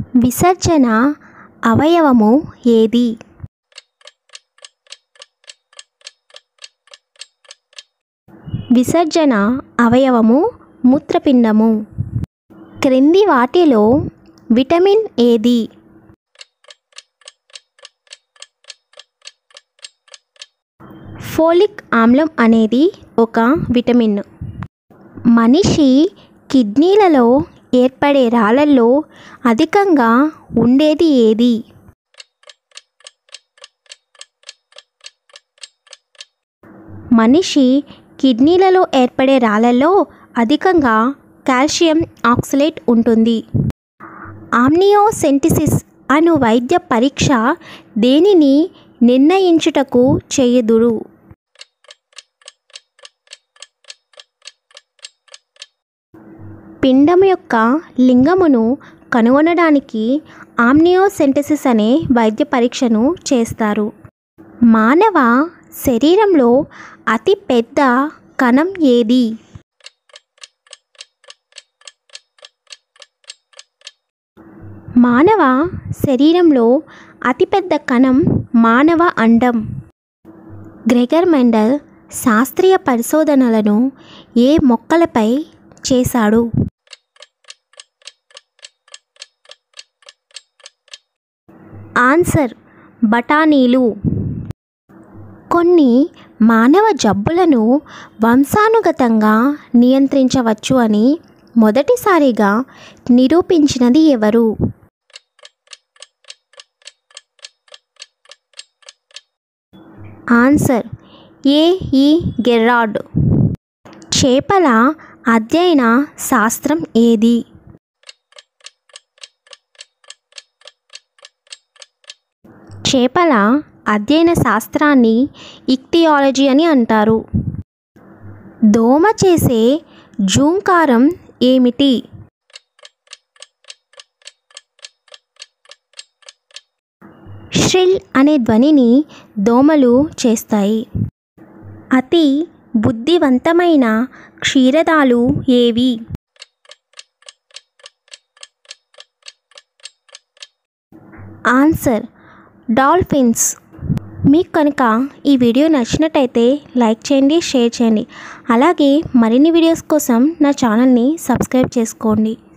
విసర్జన అవయవము ఏది విసర్జన అవయవము మూత్రపిండము క్రింది వాటిలో విటమిన్ ఏది ఫోలిక్ ఆమ్లం అనేది ఒక విటమిన్ మనిషి కిడ్నీలలో ఏర్పడే రాళ్ళల్లో అధికంగా ఉండేది ఏది మనిషి కిడ్నీలలో ఏర్పడే రాళ్ళల్లో అధికంగా కాల్షియం ఆక్సలేట్ ఉంటుంది ఆమ్నియోసెంటిసిస్ అను వైద్య పరీక్ష దేనిని నిర్ణయించుటకు చేయుదురు పిండం యొక్క లింగమును కనుగొనడానికి ఆమ్నియోసెంటసిస్ అనే వైద్య పరీక్షను చేస్తారు మానవ శరీరంలో అతి పెద్ద కణం ఏది మానవ శరీరంలో అతిపెద్ద కణం మానవ అండం గ్రెగర్ మెండల్ శాస్త్రీయ పరిశోధనలను ఏ మొక్కలపై చేశాడు ఆన్సర్ బఠానీలు కొన్ని మానవ జబ్బులను వంశానుగతంగా నియంత్రించవచ్చు అని మొదటిసారిగా నిరూపించినది ఎవరు ఆన్సర్ ఏఈ గెర్రాడ్ చేపల అధ్యయన శాస్త్రం ఏది చేపల అధ్యయన శాస్త్రాన్ని ఇక్తియాలజీ అని అంటారు దోమ చేసే జూంకారం ఏమిటి షిల్ అనే ధ్వనిని దోమలు చేస్తాయి అతి బుద్ధివంతమైన క్షీరదాలు ఏవి ఆన్సర్ డాల్ఫిన్స్ మీకు కనుక ఈ వీడియో నచ్చినట్టయితే లైక్ చేయండి షేర్ చేయండి అలాగే మరిన్ని వీడియోస్ కోసం నా ఛానల్ని సబ్స్క్రైబ్ చేసుకోండి